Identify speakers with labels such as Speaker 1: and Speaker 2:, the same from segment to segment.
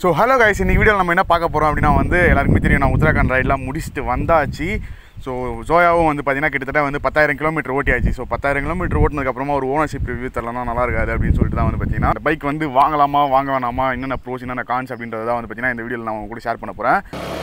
Speaker 1: So hello guys இன்னைக்கு வீடியோவில் நம்ம என்ன பார்க்க போகிறோம் அப்படின்னா வந்து எல்லாருக்குமே தெரியும் நான் உத்தராகண்ட் ரைட்லாம் முடிச்சுட்டு வந்தாச்சு ஸோ ஜோயாவும் வந்து பார்த்தீங்கன்னா கிட்டத்தட்ட வந்து பத்தாயிரம் கிலோமீட்டர் ஓட்டியாச்சு ஸோ பத்தாயிரம் கிலோமீட்டர் ஓட்டினதுக்கப்புறமா ஒரு ஓனர்ஷிப் ரிவ்யூ தரலாம் நல்லா இருக்காது அப்படின்னு சொல்லிட்டு தான் வந்து பார்த்தீங்கன்னா பைக் வந்து வாங்கலாமா வாங்க வேணாமா என்னென்ன ப்ரோஸ் என்னென்ன கான்ஸ் அப்படின்றத தான் வந்து பார்த்தீங்கன்னா இந்த வீடியோவில் நான் உங்க கூட ஷேர் பண்ண போகிறேன்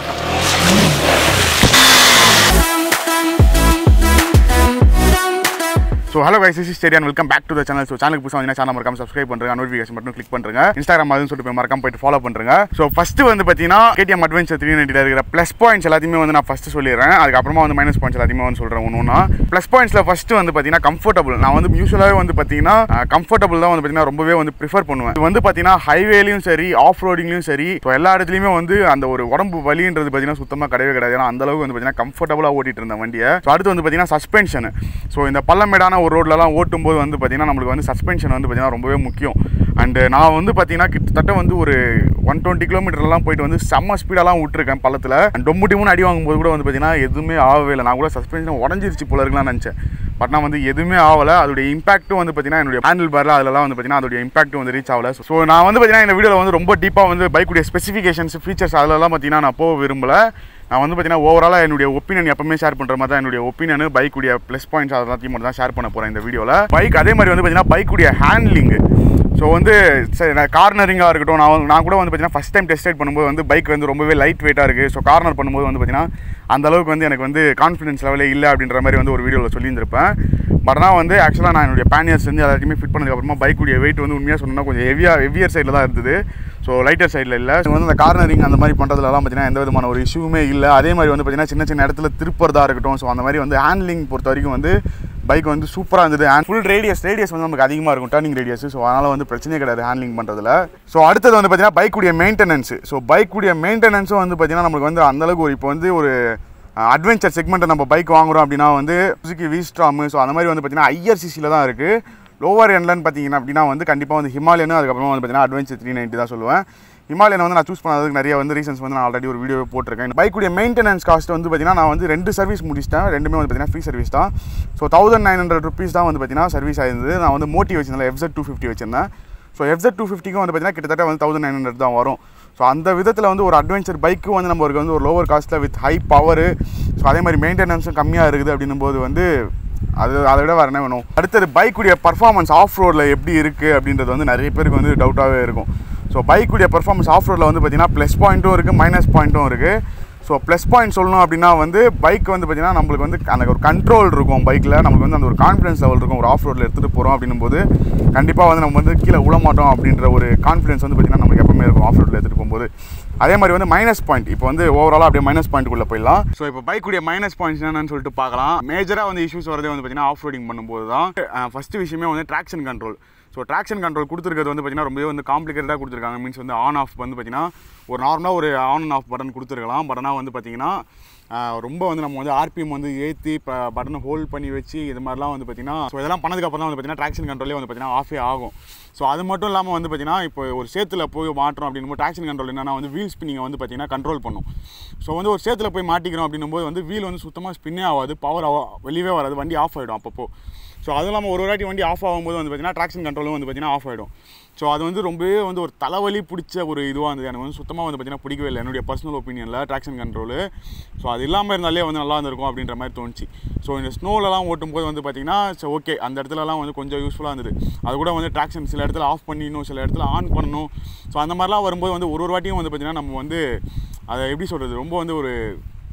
Speaker 1: so hello guys is Stadian welcome back to the channel so சேனலுக்கு புதுசாக வந்து சேனல் மறக்காம சப்ஸ்கிரைப் பண்ணுங்க நோட்டிஃபிகேஷன் மட்டும் கிளிக் பண்ணுங்க இன்ஸ்டாகிராம் அதுன்னு சொல்லிட்டு போய் மறக்காம போயிட்டு ஃபாலோ பண்ணுங்க ஸோ ஃபர்ஸ்ட் வந்து பார்த்தீங்கன்னா கேடிஎம் அட்வென்ச்சர் த்ரீ நைன்ட்டில் இருக்கிற ப்ளஸ் பாயிண்ட்ஸ் எல்லாத்தையுமே வந்து நான் ஃபர்ஸ்ட் சொல்லிடுறேன் அதுக்கப்புறமா வந்து மைனஸ் பாயிண்ட்ஸ் எல்லாத்தையுமே வந்து சொல்கிறேன் ஒன்று ஒன்றா ப்ளஸ் பாயிண்ட்ஸில் ஃபர்ஸ்ட் வந்து பார்த்தீங்கன்னா கம்ஃபர்டபுள் நான் வந்து யூஸ்வலாகவே வந்து பார்த்தீங்கன்னா கம்ஃபர்டபுள் தான் வந்து பார்த்தீங்கன்னா ரொம்பவே வந்து ப்ரிஃபர் பண்ணுவேன் இது வந்து பார்த்தீங்கன்னா ஹைவேலையும் சரி ஆஃப் ரோடிங்லையும் சரி ஸோ எல்லா இடத்துலையுமே வந்து அந்த ஒரு உடம்பு வலின்றது பார்த்தீங்கன்னா சுத்தமாக கிடையவே கிடையாது ஏன்னா அந்த அளவுக்கு வந்து பார்த்தீங்கன்னா கம்ஃபர்டபுளாக ஓட்டிட்டு இருந்த வண்டியை ஸோ அடுத்து வந்து பார்த்தீங்கன்னா சஸ்பென்ஷன் ஸோ இந்த பள்ளமேடான ஒரு ரோட்லலாம் ஓட்டும் போது வந்து பார்த்தீங்கன்னா நம்மளுக்கு வந்து சஸ்பென்ஷன் வந்து பார்த்தீங்கன்னா ரொம்பவே முக்கியம் அண்டு நான் வந்து பார்த்தீங்கன்னா கிட்டத்தட்ட வந்து ஒரு ஒன் டுவெண்ட்டி கிலோமீட்டர்லாம் போயிட்டு வந்து செம்ம ஸ்பீடெல்லாம் விட்டுருக்கேன் பள்ளத்தில் டொம்பு டிமுன்னு அடி வாங்கும்போது கூட வந்து பார்த்தீங்கன்னா எதுவுமே ஆகவே இல்லை நான் கூட சஸ்பென்ஷன் உடஞ்சிருச்சு போல இருக்கலாம்னு நினச்சேன் பட் நான் வந்து எதுவுமே ஆகலை அதோடைய இம்பாக்ட்டும் வந்து பார்த்தீங்கன்னா என்னுடைய ஹேண்டில் பாரில் அதெல்லாம் வந்து பார்த்தீங்கன்னா அதோடைய இம்பாக்ட்டும் வந்து ரீச் ஆகல ஸோ நான் வந்து பார்த்தீங்கன்னா இந்த வீடியோவில் வந்து ரொம்ப டீப்பாக வந்து பைக்குடைய ஸ்பெசிஃபிகேஷன்ஸ் ஃபீச்சர்ஸ் அதெல்லாம் பார்த்தீங்கன்னா நான் போக விரும்பலை நான் வந்து பார்த்தீங்கன்னா ஓவராலாக என்னுடைய ஒப்பீனியன் எப்பவுமே ஷேர் பண்ணுற மாதிரி தான் என்னுடைய ஒப்பீனியன் பைக்குடைய ப்ளஸ் பாயிண்ட்ஸ் அதெல்லாத்தையும் மட்டும் தான் ஷேர் பண்ண போகிறேன் இந்த வீடியோவில் பைக் அதே மாதிரி வந்து பார்த்தீங்கன்னா பைக்குடைய ஹேண்ட்லிங்கு ஸோ வந்து சரி நான் கார்னரிங்காக இருக்கட்டும் நான் வந்து- நான் கூட வந்து பார்த்தீங்கன்னா ஃபஸ்ட் டைம் டெஸ்ட் ரைட் பண்ணும்போது வந்து பைக் வந்து ரொம்பவே லைட் வெயிட்டாக இருக்குது ஸோ கார்னர் பண்ணும்போது வந்து பார்த்தீங்கன்னா அந்த அளவுக்கு வந்து எனக்கு வந்து கான்ஃபிடன்ஸ் லெவலே இல்லை அப்படின்ற மாதிரி வந்து ஒரு வீடியோவில் சொல்லியிருந்திருப்பேன் பட் ஆனால் வந்து ஆக்சுவலாக நான் என்னுடைய பேனியர்ஸ் வந்து எல்லாத்தையுமே ஃபிட் பண்ணதுக்கப்புறமா பைக்குடைய வெயிட் வந்து உண்மையாக சொன்னால் கொஞ்சம் ஹெவியாக ஹெவியர் சைடில் தான் இருந்தது ஸோ லைட்டர் சைடில் இல்லை ஸோ வந்து அந்த கார்னரிங் அந்த மாதிரி பண்ணுறதுலலாம் பார்த்தீங்கன்னா எந்த விதமான ஒரு இஷ்யூமே இல்லை அதே மாதிரி வந்து பார்த்தீங்கன்னா சின்ன சின்ன இடத்துல திருப்பறதா இருக்கட்டும் ஸோ அந்த மாதிரி வந்து ஹேண்ட்லிங் பொறுத்த வரைக்கும் வந்து பைக் வந்து சூப்பராக இருந்தது அண்ட் ஃபுல் ரேடியஸ் ரேடியஸ் வந்து நமக்கு அதிகமாக இருக்கும் டர்னிங் ரேடியஸ் ஸோ அதனால் வந்து பிரச்சனையே கிடையாது ஹேண்ட்லிங் பண்ணுறதுல ஸோ அடுத்தது வந்து பார்த்தீங்கன்னா பைக்குடைய மெயின்டெனன்ஸ் ஸோ பைக்குடைய மெயின்டெனன்ஸும் வந்து பார்த்தீங்கன்னா நம்மளுக்கு வந்து அந்தளவுக்கு ஒரு இப்போ வந்து ஒரு அட்வென்ச்சர் செக்மெண்ட்டை நம்ம பைக் வாங்குறோம் அப்படின்னா வந்து சுசுகி விஸ்ட்ராமு ஸோ அந்த மாதிரி வந்து பார்த்தீங்கன்னா ஐஆர்சிசியில் தான் இருக்குது லோவர் எண்ட்லன்னு பார்த்தீங்கன்னா அப்படின்னா வந்து கண்டிப்பாக வந்து ஹிமாலயனு அதுக்கப்புறமா வந்து பார்த்தீங்கன்னா அட்வென்ச்சர் த்ரீ நைன்ட்டி தான் சொல்லுவேன் ஹிமாலயன் வந்து நான் சூஸ் பண்ணதுக்கு நிறைய வந்து ரீசன்ஸ் வந்து நான் ஆல்ரெடி ஒரு வீடியோ போட்டிருக்கேன் இந்த பைக்குடைய மெயின்டெனன்ஸ் காஸ்ட் வந்து பார்த்தீங்கன்னா நான் வந்து ரெண்டு சர்வீஸ் முடிச்சிட்டேன் ரெண்டுமே வந்து பார்த்தீங்கன்னா ஃப்ரீ சர்வீஸ் தான் so thousand nine hundred rupees தான் வந்து பார்த்தீங்கன்னா சர்வீஸ் ஆயிருந்தது நான் வந்து மோட்டி வச்சிருந்தேன் எஃப்செட் டூ ஃபிஃப்டி வச்சிருந்தேன் ஸோ எஃப்செட் டூ ஃபிஃப்டிக்கும் வந்து பார்த்தீங்கன்னா கிட்டத்தட்ட வந்து தௌசண்ட் நைன் ஹண்ட்ரட் தான் வரும் ஸோ அந்த விதத்தில் வந்து ஒரு அட்வென்ச்சர் பைக்கு வந்து நம்மளுக்கு வந்து ஒரு லோவர் காஸ்ட்டில் வித் ஹை பவரு ஸோ அதே மாதிரி மெயின்டெனன்ஸும் கம்மியாக இருக்குது அப்படின்னும் போது வந்து அது அதை விட வேறு என்ன வேணும் அடுத்தது பைக்குடைய பர்ஃபார்மன்ஸ் ஆஃப் ரோடில் எப்படி இருக்குது அப்படின்றது வந்து நிறைய பேருக்கு வந்து டவுட்டாகவே இருக்கும் ஸோ பைக்குடைய பர்ஃபார்மன்ஸ் ஆஃப் ரோடில் வந்து பார்த்தீங்கன்னா ப்ளஸ் பாயிண்ட்டும் இருக்குது மைனஸ் பாயிண்ட்டும் இருக்குது ஸோ ப்ளஸ் பாயிண்ட் சொல்லணும் அப்படின்னா வந்து பைக் வந்து பார்த்தீங்கன்னா நம்மளுக்கு வந்து அந்த ஒரு கண்ட்ரோல் இருக்கும் பைக்கில் நமக்கு வந்து அந்த ஒரு கான்ஃபிடன்ஸ் லெவல் இருக்கும் ஒரு ஆஃப் ரோட்டில் எடுத்துகிட்டு போகிறோம் அப்படின்னும் போது கண்டிப்பாக வந்து நம்ம வந்து கீழே விட மாட்டோம் அப்படின்ற ஒரு கான்ஃபிடன்ஸ் வந்து பார்த்தீங்கன்னா நமக்கு எப்பவுமே இருக்கும் ஆஃப் ரோட்டில் எடுத்துகிட்டு போகும்போது அதே மாதிரி வந்து மைனஸ் பாயிண்ட் இப்போ வந்து ஓவராலாக அப்படியே மைனஸ் பாயிண்ட்டுக்குள்ளே போயிடலாம் ஸோ இப்போ பைக்குடைய மைனஸ் பாயிண்ட்ஸ் என்னன்னு சொல்லிட்டு பார்க்கலாம் மேஜராக வந்து இஷ்யூஸ் வரதே வந்து பார்த்தீங்கன்னா ஆஃப் ரோடிங் பண்ணும்போது தான் ஃபஸ்ட்டு விஷயமே வந்து traction control so traction control கொடுத்துருக்கிறது வந்து பார்த்தீங்கன்னா ரொம்பவே வந்து காம்ப்ளிகேட்டடாக கொடுத்துருக்காங்க மீன்ஸ் வந்து ஆன் ஆஃப் வந்து பார்த்தீங்கன்னா ஒரு நார்மலாக ஒரு ஆன் அண்ட் ஆஃப் பட்டன் கொடுத்துருக்கலாம் பட் ஆனால் வந்து பார்த்தீங்கன்னா ஆஹ் ரொம்ப வந்து நம்ம வந்து ஆர்பிஎம் வந்து ஏற்றி இப்போ பட்டனை ஹோல்ட் பண்ணி வச்சு இது மாதிரிலாம் வந்து பார்த்தீங்கன்னா ஸோ இதெல்லாம் பண்ணதுக்கப்புறம் தான் வந்து பார்த்தீங்கன்னா ட்ராக்ஷன் கண்ட்ரோலே வந்து பார்த்தீங்கன்னா ஆஃபே ஆகும் ஸோ அது மட்டும் இல்லாமல் வந்து பார்த்தீங்கன்னா இப்போ ஒரு சேத்துல போய் மாட்டுறோம் அப்படின்னும் ட்ராக்ஷன் கண்ட்ரோல் என்னன்னா வந்து வீல் ஸ்பின்னிங்கை வந்து பார்த்தீங்கன்னா கண்ட்ரோல் பண்ணும் ஸோ வந்து ஒரு சேத்துல போய் மாட்டிக்கிறோம் அப்படின்னும் போது வந்து வீல் வந்து சுத்தமாக ஸ்பின்னே ஆகாது பவர் வெளியவே வராது வண்டி ஆஃப் ஆகிடும் அப்பப்போ ஸோ அதுவும் இல்லாமல் ஒரு ஒரு வாட்டி வண்டி ஆஃப் ஆகும்போது வந்து பார்த்தீங்கன்னா ட்ராக்ஷன் கண்ட்ரோலும் வந்து பார்த்தீங்கன்னா ஆஃப் ஆகிடும் ஸோ அது வந்து ரொம்பவே வந்து ஒரு தலைவலி பிடிச்ச ஒரு இதுவாக இருந்தது எனக்கு வந்து சுத்தமாக வந்து பார்த்தீங்கன்னா பிடிக்கவே இல்லை என்னுடைய பர்சனல் ஒப்பீனியனில் ட்ராக்ஷன் கண்ட்ரோலு ஸோ அது இல்லாமல் இருந்தாலே வந்து நல்லா இருந்திருக்கும் அப்படின்ற மாதிரி தோணுச்சு ஸோ இந்த ஸ்னோலலாம் ஓட்டும் போது வந்து பார்த்தீங்கன்னா ஸோ ஓகே அந்த இடத்துலலாம் வந்து கொஞ்சம் யூஸ்ஃபுல்லாக இருந்தது அது கூட வந்து ட்ராக்ஷன் சில இடத்துல ஆஃப் பண்ணிடணும் சில இடத்துல ஆன் பண்ணணும் ஸோ அந்த மாதிரிலாம் வரும்போது வந்து ஒரு ஒரு வாட்டியும் வந்து பார்த்தீங்கன்னா நம்ம வந்து அதை எப்படி சொல்கிறது ரொம்ப வந்து ஒரு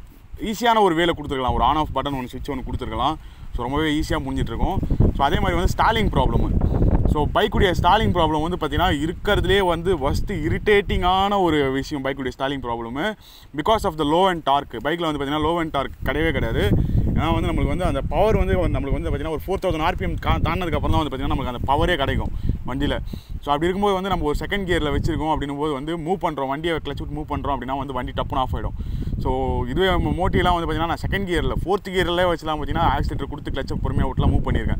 Speaker 1: ஈஸியான ஒரு வேலை கொடுத்துருக்கலாம் ஒரு ஆன் ஆஃப் பட்டன் ஒன்று சுவிட்ச் ஒன்று கொடுத்துருக்கலாம் ஸோ ரொம்பவே ஈஸியாக முடிஞ்சிட்ருக்கும் ஸோ அதே மாதிரி வந்து ஸ்டாலிங் ப்ராப்ளம் ஸோ பைக்குடைய ஸ்டாலிங் ப்ராப்ளம் வந்து பார்த்தீங்கன்னா இருக்கிறதுலே வந்து ஃபஸ்ட்டு இரிட்டேட்டிங்கான ஒரு விஷயம் பைக்குடைய stalling problem because of the low and torque பைக்கில் வந்து பார்த்தீங்கன்னா லோ அண்ட் டார்க் கிடையவே கிடையாது ஏன்னா வந்து நம்மளுக்கு வந்து அந்த பவர் வந்து நம்மளுக்கு வந்து பார்த்தீங்கன்னா ஒரு ஃபோர் தௌசண்ட் ஆர்பிஎம் கா தாண்டினதுக்கப்புறம் தான் வந்து பார்த்தீங்கன்னா நமக்கு அந்த பவரே கிடைக்கும் வண்டியில் ஸோ அப்படி இருக்கும்போது வந்து நம்ம ஒரு செகண்ட் கியரில் வச்சிருக்கோம் அப்படின்னும் போது வந்து மூவ் பண்ணுறோம் வண்டியை கிளச் விட்டு மூவ் பண்ணுறோம் அப்படின்னா வந்து வண்டி டப்புன்னு ஆஃப் ஆகிடும் ஸோ இதுவே மோட்டிலாம் வந்து பார்த்தீங்கன்னா நான் செகண்ட் கியரில் ஃபோர்த் கியரில் வச்சுலாம் பார்த்தீங்கன்னா ஆக்சிலேட்டர் கொடுத்து கிளச்சை பொறுமையாக விட்டுலாம் மூவ் பண்ணியிருக்கேன்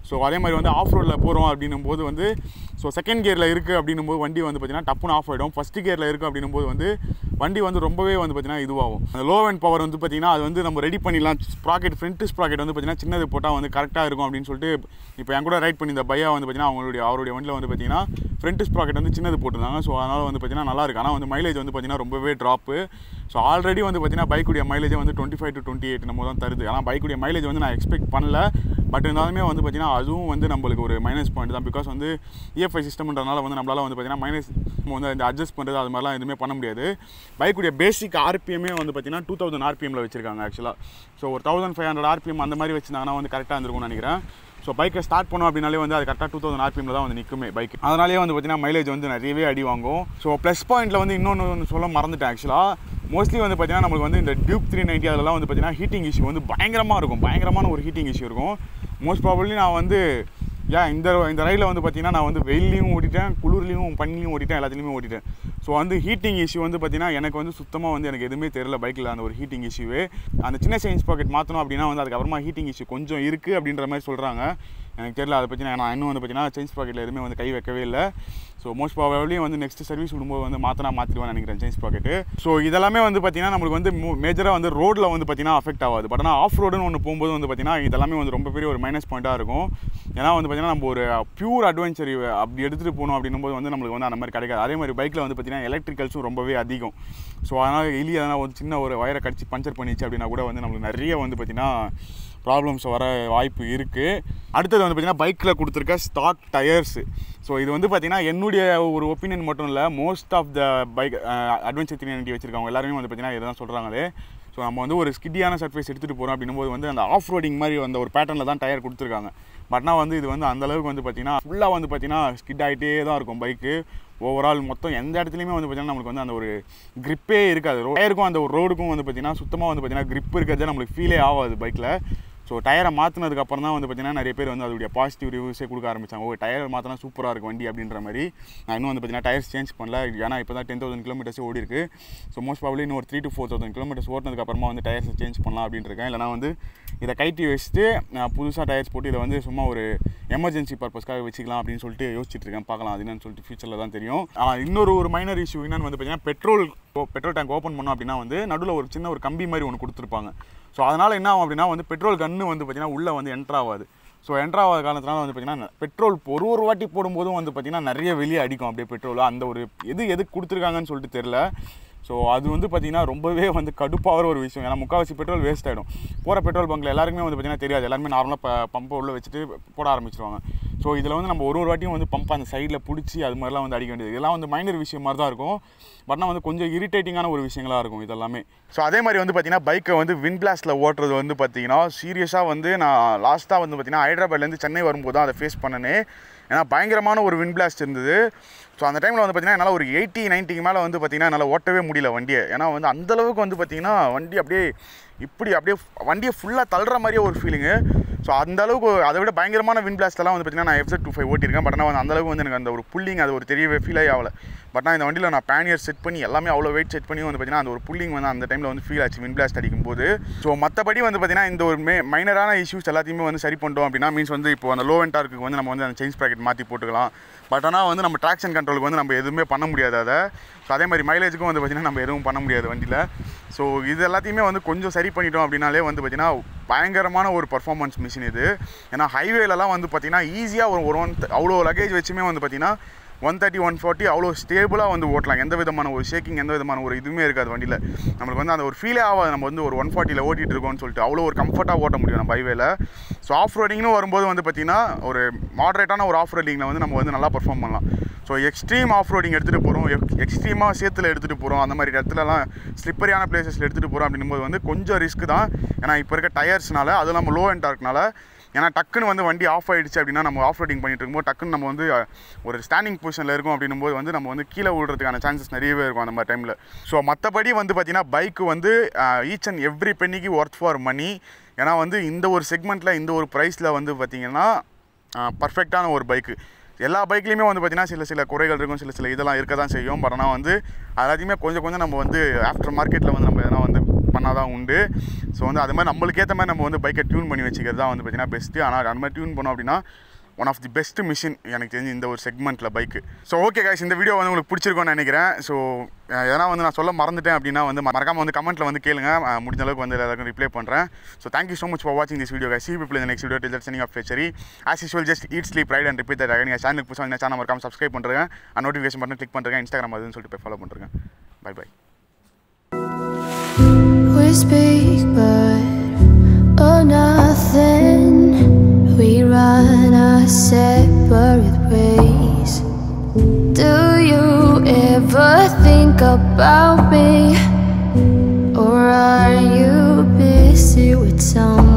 Speaker 1: ஸோ அதே மாதிரி வந்து ஆஃப் ரோடில் போகிறோம் அப்படின்னும் போது வந்து ஸோ செகண்ட் கியரில் இருக்குது அப்படின்னும் போது வண்டி வந்து பார்த்தீங்கன்னா டப்புன்னு ஆஃப் ஆகிடும் ஃபஸ்ட் கியரில் இருக்குது அப்படின்னும் போது வந்து வண்டி வந்து ரொம்பவே வந்து பார்த்தீங்கன்னா இதுவாகும் அந்த லோ அண்ட் பவர் வந்து பார்த்தீங்கன்னா அது வந்து நம்ம ரெடி பண்ணிடலாம் ஸ்ப்ராக்கெட் ஃப்ரண்ட் ஸ்ப்ராக்கெட் வந்து பார்த்தீங்கன்னா சின்னது போட்டால் வந்து கரெக்டாக இருக்கும் அப்படின்னு சொல்லிட்டு இப்போ என் கூட ரைட் பண்ணி இந்த பையா வந்து பார்த்தீங்கன்னா அவங்களுடைய அவருடைய வண்டியில் வந்து பார்த்தீங்கன்னா ஃப்ரண்ட் ஸ்ப்ராக்கெட் வந்து சின்னது போட்டிருந்தாங்க ஸோ அதனால் வந்து பார்த்தீங்கன்னா நல்லா இருக்கு ஆனால் வந்து மைலேஜ் வந்து பார்த்தீங்கன்னா ரொம்பவே ட்ராப்பு ஸோ ஆல்ரெடி வந்து பார்த்தீங்கன்னா பைக்குடைய மைலேஜே வந்து twenty five to twenty eight நம்ம தான் தருது ஆனால் பைக்குடைய மைலேஜ் வந்து நான் எக்ஸ்பெக்ட் பண்ணல பட் இருந்தாலுமே வந்து பார்த்தீங்கன்னா அதுவும் வந்து நம்மளுக்கு ஒரு மைனஸ் பாயிண்ட் தான் பிகாஸ் வந்து இஎஃப்ஐ சிஸ்டம்ன்றனால வந்து நம்மளால் வந்து பார்த்தீங்கன்னா மைனஸ் வந்து இந்த அட்ஜஸ்ட் பண்ணுறது அது மாதிரிலாம் எதுவுமே பண்ண முடியாது பைக்குடைய பேசிக் ஆர்பிஎம்மே வந்து பார்த்தீங்கன்னா டூ தௌசண்ட் ஆர்பிஎம்மில் வச்சிருக்காங்க ஆக்சுவலாக ஸோ ஒரு தௌசண்ட் ஃபைவ் ஹண்ட்ரட் ஆர்பிஎம் அந்த மாதிரி வச்சிருந்தாங்கன்னா வந்து கரெக்டாக இருந்திருக்கும்னு நினைக்கிறேன் ஸோ பைக்கை ஸ்டார்ட் பண்ணோம் அப்படின்னாலே வந்து அது கரெக்டாக டூ தௌசண்ட் ஆர்பிஎம்ல தான் வந்து நிற்குமே பைக் அதனாலேயே வந்து பார்த்தீங்கன்னா மைலேஜ் வந்து நிறையவே அடி வாங்கும் ஸோ ப்ளஸ் பாயிண்ட்டில் வந்து இன்னொன்று ஒன்று சொல்ல மறந்துட்டேன் ஆக்சுவலாக மோஸ்ட்லி வந்து பார்த்தீங்கன்னா நம்மளுக்கு வந்து இந்த டியூப் த்ரீ நைன்ட்டி அதெல்லாம் வந்து பார்த்தீங்கன்னா ஹீட்டிங் இஷ்யூ வந்து பயங்கரமாக இருக்கும் பயங்கரமான ஒரு ஹீட்டிங் இஷ்யூ இருக்கும் மோஸ்ட் ப்ராபப்ளி நான் வந்து ஏன் இந்த இந்த ரயிலில் வந்து பார்த்தீங்கன்னா நான் வந்து வெயிலையும் ஓட்டிட்டேன் குளிர்லையும் பனிலையும் ஓட்டிட்டேன் எல்லாத்துலேயுமே ஓட்டிட்டேன் ஸோ வந்து ஹீட்டிங் இஷ்யூ வந்து பார்த்தீங்கன்னா எனக்கு வந்து சுத்தமாக வந்து எனக்கு எதுவுமே தெரியல பைக்கில் அந்த ஒரு ஹீட்டிங் இஷ்யூவே அந்த சின்ன சேஞ்ச் பாக்கெட் மாற்றணும் அப்படின்னா வந்து அதுக்கப்புறமா ஹீட்டிங் இஷ்யூ கொஞ்சம் இருக்குது அப்படின்ற மாதிரி சொல்கிறாங்க எனக்கு தெரியல அதை பற்றி நான் இன்னும் வந்து பார்த்தீங்கன்னா சேஞ்ச் பாக்கெட்டில் எதுவுமே வந்து கை வைக்கவே இல்லை ஸோ மோஸ்ட் ப்ராபப்ளி வந்து நெக்ஸ்ட் சர்வீஸ் விடும்போது வந்து மாற்றினா மாற்றிடுவேன் நினைக்கிறேன் சேஞ்ச் பாக்கெட்டு ஸோ இதெல்லாமே வந்து பார்த்தீங்கன்னா நம்மளுக்கு வந்து மேஜராக வந்து ரோட்டில் வந்து பார்த்தீங்கன்னா அஃபெக்ட் ஆகாது பட் ஆனால் ஆஃப் ரோடுன்னு ஒன்று போகும்போது வந்து பார்த்தீங்கன்னா இதெல்லாமே வந்து ரொம்ப பெரிய ஒரு மைனஸ் பாயிண்ட்டாக இருக்கும் ஏன்னா வந்து பார்த்தீங்கன்னா நம்ம ஒரு பியூர் அட்வென்ச்சர் அப்படி எடுத்துகிட்டு போகணும் அப்படின்னும் போது வந்து நம்மளுக்கு வந்து அந்த மாதிரி கிடைக்காது அதே மாதிரி பைக்கில் வந்து பார்த்தீங்கன்னா எலக்ட்ரிக்கல்ஸும் ரொம்பவே அதிகம் ஸோ அதனால் எலி எதனா ஒரு சின்ன ஒரு வயரை கடிச்சு பஞ்சர் பண்ணிச்சு அப்படின்னா கூட வந்து நம்மளுக்கு நிறைய வந்து பார்த்தீங்கன்னா ப்ராப்ளம்ஸ் வர வாய்ப்பு இருக்குது அடுத்தது வந்து பார்த்திங்கன்னா பைக்கில் கொடுத்துருக்க ஸ்டாக் டயர்ஸு ஸோ இது வந்து பார்த்திங்கன்னா என்னுடைய ஒரு ஒப்பீனியன் மட்டும் இல்லை most of the bike adventure three ninety வச்சிருக்கவங்க எல்லாருமே வந்து பார்த்திங்கன்னா இதை தான் சொல்கிறாங்களே ஸோ நம்ம வந்து ஒரு ஸ்கிட்டியான சர்ஃபேஸ் எடுத்துகிட்டு போகிறோம் அப்படின்னும் போது வந்து அந்த ஆஃப் ரோடிங் மாதிரி அந்த ஒரு பேட்டர்னில் தான் டயர் கொடுத்துருக்காங்க பட்னா வந்து இது வந்து அந்த அளவுக்கு வந்து பார்த்திங்கன்னா ஃபுல்லாக வந்து பார்த்திங்கன்னா ஸ்கிட் ஆகிட்டே தான் இருக்கும் பைக்கு ஓவரால் மொத்தம் எந்த இடத்துலையுமே வந்து பார்த்திங்கன்னா நம்மளுக்கு வந்து அந்த ஒரு grip-ஏ இருக்காது டயருக்கும் அந்த ஒரு ரோடுக்கும் வந்து பார்த்திங்கன்னா சுத்தமாக வந்து பார்த்திங்கன்னா grip இருக்கிறதே நம்மளுக்கு ஃபீலே ஆகாது பைக்கில் ஸோ டயரை மாற்றினதுக்கு அப்புறம் தான் வந்து பார்த்திங்கன்னா நிறைய பேர் வந்து அதோடைய பாசிட்டிவ் ரிவ்யூஸே கொடுக்க ஆரம்பிச்சாங்க ஓ டயர் மாற்றினா சூப்பராக இருக்கும் வண்டி அப்படின்ற மாதிரி நான் இன்னும் வந்து பார்த்திங்கன்னா டயர்ஸ் சேஞ்ச் பண்ணல ஏன்னா இப்போ தான் டென் தௌசண்ட் கிலோமீட்டர்ஸ் ஓடி இருக்கு ஸோ மோஸ்ட் ப்ராப்ளி இன்னும் ஒரு three to four thousand kilometres ஓட்டினதுக்கு அப்புறமா வந்து டயர்ஸ் சேஞ்ச் பண்ணலாம் அப்படின்னு இருக்கேன் இல்லைனா வந்து இதை கைட்டி வச்சுட்டு நான் புதுசாக டயர்ஸ் போட்டு இதை வந்து சும்மா ஒரு எமர்ஜென்சி பர்பஸ்க்காக வச்சுக்கலாம் அப்படின்னு சொல்லிட்டு யோசிச்சுட்டு இருக்கேன் பார்க்கலாம் அது என்னன்னு சொல்லிட்டு ஃபியூச்சரில் தான் தெரியும் ஆ, இன்னொரு ஒரு மைனர் இஷ்யூ என்னன்னு வந்து பார்த்தீங்கன்னா பெட்ரோல் பெட்ரோல் டேங்க் ஓப்பன் பண்ணோம் அப்படின்னா வந்து நடுவில் ஒரு சின்ன ஒரு கம்பி மாதிரி ஒன்று கொடுத்துருப்பாங்க ஸோ அதனால் என்ன ஆகும் அப்படின்னா வந்து பெட்ரோல் கன்று வந்து பார்த்தீங்கன்னா உள்ளே வந்து என்ட்ரு ஆகாது ஸோ என்ட்ரு ஆகாத காரணத்தினால வந்து பார்த்தீங்கன்னா பெட்ரோல் ஒரு ஒரு வாட்டி போடும்போதும் வந்து பார்த்தீங்கன்னா நிறைய வெளியே அடிக்கும் அப்படியே பெட்ரோல் அந்த ஒரு எது எது கொடுத்துருக்காங்கன்னு சொல்லிட்டு தெரில ஸோ அது வந்து பார்த்தீங்கன்னா ரொம்பவே வந்து கடுப்பாகிற ஒரு விஷயம் ஏன்னா முக்கால்வாசி பெட்ரோல் வேஸ்ட் ஆகிடும் போகிற பெட்ரோல் பங்கில் எல்லாருக்குமே வந்து பார்த்தீங்கன்னா தெரியாது எல்லாருமே நார்மலாக ப பம்பை உள்ளே வச்சுட்டு போட ஆரம்பிச்சிருவாங்க ஸோ இதில் வந்து நம்ம ஒரு ஒரு வாட்டியும் வந்து பம்ப் அந்த சைடில் பிடிச்சி அது மாதிரிலாம் வந்து அடிக்க வேண்டியது இதெல்லாம் வந்து மைனர் விஷயம் மாதிரி தான் இருக்கும் பட் ஆனால் வந்து கொஞ்சம் இரிட்டேட்டிங்கான ஒரு விஷயங்களாக இருக்கும் இதெல்லாமே ஸோ அதே மாதிரி வந்து பார்த்தீங்கன்னா பைக்கை வந்து வின் பிளாஸ்ட்டில் ஓட்டுறது வந்து பார்த்தீங்கன்னா சீரியஸாக வந்து நான் லாஸ்ட்டாக வந்து பார்த்தீங்கன்னா ஹைதராபாத்லேருந்து சென்னை வரும்போது தான் அதை ஃபேஸ் பண்ணனே ஏன்னா பயங்கரமான ஒரு வின் பிளாஸ்ட் இருந்தது ஸோ அந்த டைமில் வந்து பார்த்தீங்கன்னா என்னால் ஒரு எயிட்டி நைன்ட்டிக்கு மேலே வந்து பார்த்தீங்கன்னா என்னால் ஓட்டவே முடியல வண்டியை ஏன்னா வந்து அந்தளவுக்கு வந்து பார்த்தீங்கன்னா வண்டி அப்படியே இப்படி அப்படியே வண்டியை ஃபுல்லாக தள்ளுற மாதிரியே ஒரு ஃபீலிங்கு ஸோ அந்த அளவுக்கு அதை விட பயங்கரமான வின் பிளாஸ்ட்லாம் வந்து பார்த்தீங்கன்னா நான் எஃப்செட் டூ ஃபைவ் ஓட்டியிருக்கேன் பட் ஆனால் வந்து அந்த அளவுக்கு வந்து எனக்கு அந்த ஒரு புல்லிங் அது ஒரு தெரியவே ஃபீலே ஆகல பட் நான் இந்த வண்டியில் நான் பேனியர் செட் பண்ணி எல்லாமே அவ்வளோ வெயிட் செட் பண்ணி வந்து பார்த்தீங்கன்னா அந்த ஒரு புல்லிங் வந்து அந்த டைமில் வந்து ஃபீல் ஆச்சு வின் பிளாஸ்ட் அடிக்கும்போது ஸோ மற்றபடி வந்து பார்த்தீங்கன்னா இந்த ஒரு மே மைனரான இஷ்யூஸ் எல்லாத்தையுமே வந்து சரி பண்ணிட்டோம் அப்படின்னா மீன்ஸ் வந்து இப்போ அந்த லோ அண்ட் டார்க்கு வந்து நம்ம வந்து அந்த சேஞ்ச் ப்ராக்கெட் மாற்றி போட்டுக்கலாம் பட் ஆனால் வந்து நம்ம ட்ராக்ஷன் கண்ட்ரோலுக்கு வந்து நம்ம எதுவுமே பண்ண முடியாது அதை ஸோ அதே மாதிரி மைலேஜுக்கும் வந்து பார்த்திங்கன்னா நம்ம எதுவும் பண்ண முடியாது வண்டியில் ஸோ இது எல்லாத்தையுமே வந்து கொஞ்சம் சரி பண்ணிட்டோம் அப்படின்னாலே வந்து பார்த்திங்கன்னா பயங்கரமான ஒரு பர்ஃபார்மன்ஸ் மிஷின் இது ஏன்னா ஹைவேலலாம் வந்து பார்த்திங்கன்னா ஈஸியாக ஒரு ஒரு ஒன் அவ்வளோ லக்கேஜ் வச்சுமே வந்து பார்த்திங்கன்னா ஒன் தேர்ட்டி ஒன் ஃபார்ட்டி அவ்வளோ ஸ்டேபிளாக வந்து ஓட்டலாம் எந்த விதமான ஒரு ஷேக்கிங் எந்த விதமான ஒரு இதுவுமே இருக்காது வண்டியில் நம்மளுக்கு வந்து அந்த ஒரு ஃபீலே ஆகாது நம்ம வந்து ஒரு ஒன் ஃபார்ட்டியில் ஓட்டிகிட்டு இருக்கோம்னு சொல்லிட்டு அவ்வளோ ஒரு கம்ஃபர்ட்டாக ஓட்ட முடியும் நம்ம ஹைவேல ஸோ ஆஃப் ரோடிங்னு வரும்போது வந்து பார்த்திங்கன்னா ஒரு மாடரேட்டான ஒரு ஆஃப் ரோடிங்கில் வந்து நம்ம வந்து நல்லா பர்ஃபார்ம் பண்ணலாம் ஸோ எக்ஸ்ட்ரீம் ஆஃப் ரோடிங் எடுத்துகிட்டு போகிறோம் எக்ஸ்ட்ரீமாக சேத்துல எடுத்துகிட்டு போகிறோம் அந்த மாதிரி இடத்துலலாம் ஸ்லிப்பரியான பிளேசஸில் எடுத்துகிட்டு போகிறோம் அப்படின்னும் வந்து கொஞ்சம் ரிஸ்க் தான் ஏன்னா இப்போ இருக்க டயர்ஸ்னால அதுவும் நம்ம லோ அண்ட் டார்க்னால ஏன்னா டக்குன்னு வந்து வண்டி ஆஃப் ஆயிடுச்சு அப்படின்னா நம்ம ஆஃப் ரோடிங் பண்ணிட்டு இருக்கும்போது டக்குன்னு நம்ம வந்து அஹ், ஒரு ஸ்டாண்டிங் பொசிஷனில் இருக்கும் அப்படின்னும் போது வந்து நம்ம வந்து கீழே விழுறதுக்கான சான்சஸ் நிறையவே இருக்கும் அந்த மாதிரி டைமில் ஸோ மற்றபடி வந்து பார்த்தீங்கன்னா பைக்கு வந்து ஈச் அண்ட் எவ்ரி பென்னிக்கு ஒர்த் ஃபார் மணி ஏன்னா வந்து இந்த ஒரு செக்மெண்ட்டில் இந்த ஒரு ப்ரைஸில் வந்து பார்த்தீங்கன்னா பர்ஃபெக்டான ஒரு பைக்கு எல்லா பைக்லேயுமே வந்து பார்த்தீங்கன்னா சில சில குறைகள் இருக்கும் சில சில இதெல்லாம் இருக்க தான் செய்யும் பட் ஆனால் வந்து அது எல்லாத்தையுமே கொஞ்சம் கொஞ்சம் நம்ம வந்து ஆஃப்டர் மார்க்கெட்டில் வந்து நம்ம எதனா வந்து பண்ண பண்ணால் தான் உண்டு ஸோ வந்து அது மாதிரி நம்மளுக்கு ஏற்ற மாதிரி நம்ம வந்து பைக்கை டியூன் பண்ணி வச்சுக்கிறது தான் வந்து பார்த்தீங்கன்னா பெஸ்ட்டு ஆனால் அந்த மாதிரி டியூன் பண்ணோம் அப்படின்னா one of the best machine எனக்கு தெரிஞ்சு இந்த ஒரு செக்மெண்ட்டில் பைக்கு ஸோ ஓகே guys இந்த வீடியோ வந்து உங்களுக்கு பிடிச்சிருக்கும்னு நினைக்கிறேன் ஸோ எதனா வந்து நான் சொல்ல மறந்துட்டேன் அப்படின்னா வந்து மறக்காம வந்து கமெண்ட்டில் வந்து கேளுங்க அஹ் முடிஞ்ச அளவுக்கு வந்து எல்லாருக்கும் ரிப்ளை பண்ணுறேன் so thank you so much for வாட்சிங் this video guys see you people in the next video till that sending off சரி as usual just eat sleep ride and repeat that நீங்கள் சேனலுக்கு புதுசாக சேனல் மறக்காம சப்ஸ்கிரைப் பண்ணுறேன் and notification button click பண்ணுறேன் Instagram அதுன்னு சொல்லிட்டு போய் ஃபாலோ பண்ணுறேன் bye bye
Speaker 2: We speak, but oh, nothing. We run our separate ways. Do you ever think about me? Or are you busy with someone?